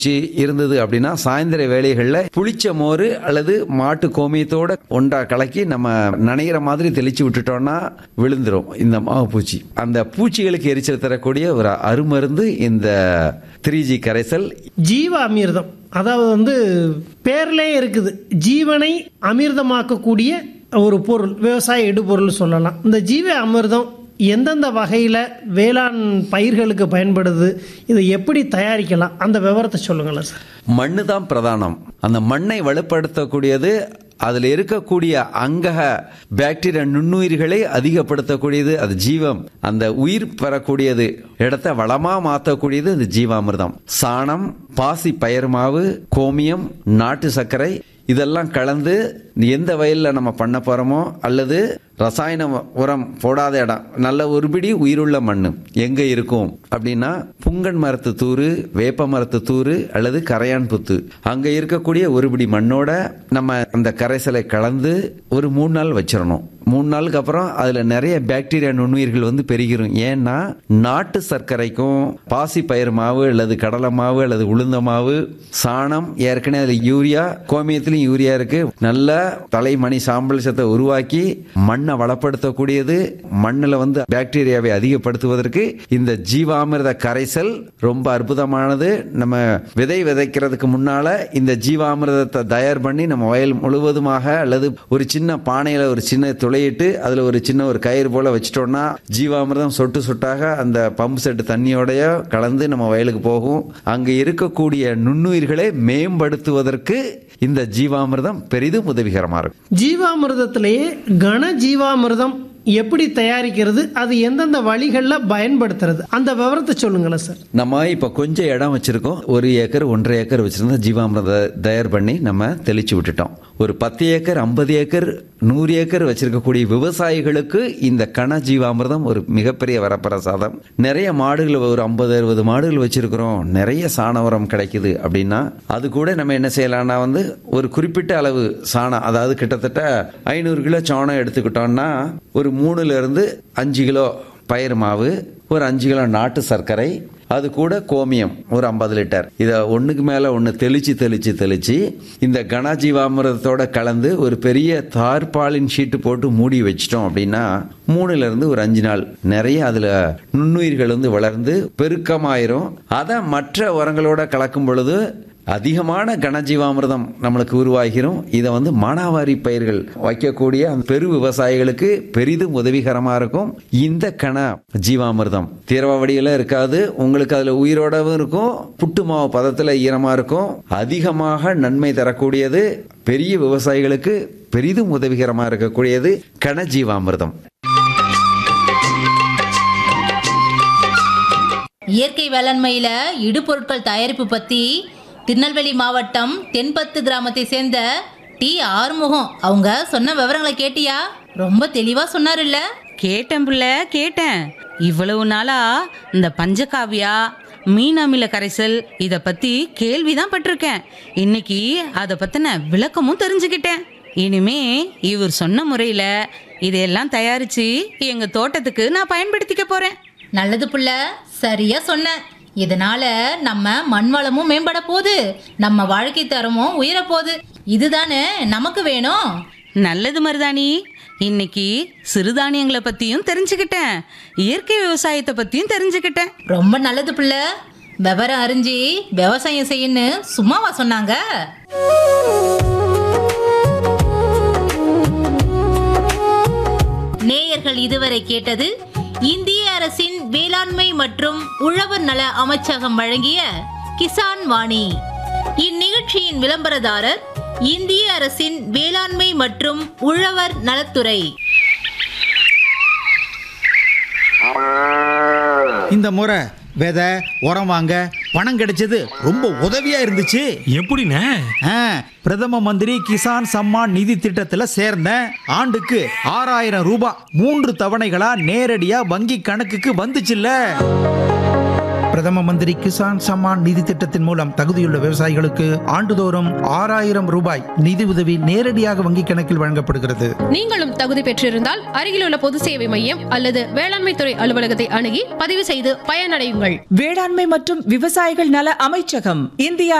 C இருந்தது அப்படின்னா சாயந்தர வேளைகளில் புளிச்ச மோர் அல்லது மாட்டு கோமியத்தோட ஒன்றா கலக்கி நம்ம நனைகிற மாதிரி தெளிச்சு விட்டுட்டோம்னா விழுந்துரும் இந்த மாவு பூச்சி அந்த பூச்சிகளுக்கு எரிச்சல் தரக்கூடிய ஒரு அருமருந்து இந்த த்ரீ ஜி கரைசல் ஜீவ அமிர்தம் அதாவது வந்து பேர்லே இருக்குது ஜீவனை அமிர்தமாக்கக்கூடிய ஒரு பொருள் விவசாய இடுபொருள் சொல்லலாம் இந்த ஜீவ அமிர்தம் எந்தெந்த வகையில் வேளாண் பயிர்களுக்கு பயன்படுது இதை எப்படி தயாரிக்கலாம் அந்த விவரத்தை சொல்லுங்களேன் சார் மண்ணு தான் பிரதானம் அந்த மண்ணை வலுப்படுத்தக்கூடியது அதில் இருக்கக்கூடிய அங்கக பாக்டீரியா நுண்ணுயிர்களை அதிகப்படுத்தக்கூடியது அது ஜீவம் அந்த உயிர் பெறக்கூடியது இடத்த வளமா மாற்றக்கூடியது இந்த ஜீவாமிர்தம் சாணம் பாசி பயிர் மாவு கோமியம் நாட்டு சர்க்கரை இதெல்லாம் கலந்து எந்த வயலில் நம்ம பண்ண போகிறோமோ அல்லது ரசாயன உரம் போடாத இடம் நல்ல ஒருபிடி உயிருள்ள மண் எங்கே இருக்கும் அப்படின்னா புங்கன் மரத்து தூறு வேப்ப மரத்து தூறு அல்லது கரையான் புத்து அங்கே இருக்கக்கூடிய ஒருபிடி மண்ணோட நம்ம அந்த கரைசலை கலந்து ஒரு மூணு நாள் வச்சிடணும் மூணு நாளுக்கு அப்புறம் அதில் நிறைய பாக்டீரியா நுண்ணுயிர்கள் வந்து பெருகிரும் ஏன்னா நாட்டு சர்க்கரைக்கும் பாசி பயிர் மாவு அல்லது கடலை மாவு அல்லது உளுந்த மாவு சாணம் ஏற்கனவே அதில் யூரியா கோமியத்திலையும் யூரியா இருக்கு நல்ல தலைமணி சாம்பல் சத்தை உருவாக்கி மண்ணை வளப்படுத்தக்கூடியது மண்ணில் வந்து பாக்டீரியாவை அதிகப்படுத்துவதற்கு இந்த ஜீவாமிர்த கரைசல் ரொம்ப அற்புதமானது நம்ம விதை விதைக்கிறதுக்கு முன்னால இந்த ஜீவாமிர்தத்தை தயார் பண்ணி நம்ம வயல் முழுவதுமாக அல்லது ஒரு சின்ன பானையில ஒரு சின்ன துளையிட்டு அதுல ஒரு சின்ன ஒரு கயிறு போல வச்சிட்டோம்னா ஜீவாமிர்தம் சொட்டு சொட்டாக அந்த பம்பு செட்டு தண்ணியோடய கலந்து நம்ம வயலுக்கு போகும் அங்க இருக்கக்கூடிய நுண்ணுயிர்களை மேம்படுத்துவதற்கு இந்த ஜீவாமிர்தம் பெரிதும் உதவிகரமா இருக்கும் ஜீவாமிர்தத்திலேயே கன ஜீவாமிர்தம் எப்படி தயாரிக்கிறது அது எந்தெந்த வழிகளில் பயன்படுத்துறது அந்த விவரத்தை சொல்லுங்களேன் சார் நம்ம இப்ப கொஞ்சம் இடம் வச்சிருக்கோம் ஒரு ஏக்கர் ஒன்றரை ஏக்கர் வச்சிருந்தா ஜீவாமிரத தயார் பண்ணி நம்ம தெளிச்சு விட்டுட்டோம் ஒரு பத்து ஏக்கர் ஐம்பது ஏக்கர் நூறு ஏக்கர் வச்சிருக்கக்கூடிய விவசாயிகளுக்கு இந்த கன ஜீவாமிர்தம் ஒரு மிகப்பெரிய வரப்பிரசாதம் நிறைய மாடுகள் ஒரு ஐம்பது அறுபது மாடுகள் வச்சிருக்கிறோம் நிறைய சாண உரம் கிடைக்குது அப்படின்னா அது கூட நம்ம என்ன செய்யலாம்னா வந்து ஒரு குறிப்பிட்ட அளவு சாணம் அதாவது கிட்டத்தட்ட ஐநூறு கிலோ சாணம் எடுத்துக்கிட்டோம்னா ஒரு மூணுல இருந்து அஞ்சு கிலோ பயிர் மாவு ஒரு அஞ்சு கிலோ நாட்டு சர்க்கரை அது கூட கோமியம் ஒரு ஐம்பது லிட்டர் இதை ஒன்றுக்கு மேலே ஒன்று தெளிச்சு தெளிச்சு தெளிச்சு இந்த கனஜீவாமிரதத்தோட கலந்து ஒரு பெரிய தார்பாலின் ஷீட்டு போட்டு மூடி வச்சிட்டோம் அப்படின்னா மூணுல இருந்து ஒரு அஞ்சு நாள் நிறைய அதில் நுண்ணுயிர்கள் வந்து வளர்ந்து பெருக்கமாயிரும் அதை மற்ற உரங்களோட கலக்கும் பொழுது அதிகமான கனஜீவாமிர்தம் நம்மளுக்கு உருவாகிரும் இதை வந்து மானாவாரி பயிர்கள் வைக்கக்கூடிய அந்த பெரு விவசாயிகளுக்கு பெரிதும் உதவிகரமா இருக்கும் இந்த கன ஜீவாமிர்தம் திரவ வடியில இருக்காது உங்களுக்கு அதுல உயிரோடவும் இருக்கும் புட்டு மாவு பதத்துல ஈரமா இருக்கும் அதிகமாக நன்மை தரக்கூடியது பெரிய விவசாயிகளுக்கு பெரிதும் உதவிகரமா இருக்கக்கூடியது கன ஜீவாமிர்தம் இயற்கை வேளாண்மையில இடுபொருட்கள் தயாரிப்பு பத்தி திருநெல்வேலி மாவட்டம் தென்பத்து கிராமத்தை சேர்ந்த டி ஆறுமுகம் அவங்க சொன்ன விவரங்களை கேட்டியா ரொம்ப தெளிவா சொன்னாருல்ல கேட்டேன் புள்ள கேட்டேன் இவ்வளவு நாளா இந்த பஞ்சகாவியா மீன் அமில கரைசல் இத பத்தி கேள்விதான் பட்டிருக்கேன் இன்னைக்கு அத பத்தின விளக்கமும் தெரிஞ்சுக்கிட்டேன் இனிமே இவர் சொன்ன முறையில இதையெல்லாம் தயாரிச்சு எங்க தோட்டத்துக்கு நான் பயன்படுத்திக்க போறேன் நல்லது புள்ள சரியா சொன்ன இதனால நம்ம மண் வளமும் மேம்பட போகுது நம்ம வாழ்க்கை தரமும் உயர போகுது இதுதானே நமக்கு வேணும் நல்லது மருதாணி இன்னைக்கு சிறுதானியங்களை பத்தியும் தெரிஞ்சுக்கிட்டேன் இயற்கை விவசாயத்தை பத்தியும் தெரிஞ்சுக்கிட்டேன் ரொம்ப நல்லது புள்ள விவரம் அறிஞ்சு விவசாயம் செய்யன்னு சும்மாவா சொன்னாங்க நேயர்கள் இதுவரை கேட்டது இந்திய அரசின் வேளாண்மை மற்றும் உழவர் நல அமைச்சகம் வழங்கிய கிசான் வாணி இந்நிகழ்ச்சியின் விளம்பரதாரர் இந்திய அரசின் வேளாண்மை மற்றும் உழவர் நலத்துறை இந்த முறை விதை உரம் வாங்க பணம் கிடைச்சது ரொம்ப உதவியா இருந்துச்சு எப்படிண்ணே ஆ, பிரதம மந்திரி கிசான் சம்மான் நிதி திட்டத்துல சேர்ந்தேன் ஆண்டுக்கு ஆறாயிரம் ரூபாய் மூன்று தவணைகளா நேரடியா வங்கி கணக்குக்கு வந்துச்சுல்ல பிரதம மந்திரி கிசான் சம்மான் நிதி திட்டத்தின் மூலம் தகுதியுள்ள விவசாயிகளுக்கு ஆண்டுதோறும் ஆறாயிரம் ரூபாய் நிதி உதவி நேரடியாக வங்கிக் கணக்கில் வழங்கப்படுகிறது நீங்களும் தகுதி பெற்றிருந்தால் அருகிலுள்ள பொது சேவை மையம் அல்லது வேளாண்மை துறை அலுவலகத்தை அணுகி பதிவு செய்து பயனடையுங்கள் வேளாண்மை மற்றும் விவசாயிகள் நல அமைச்சகம் இந்திய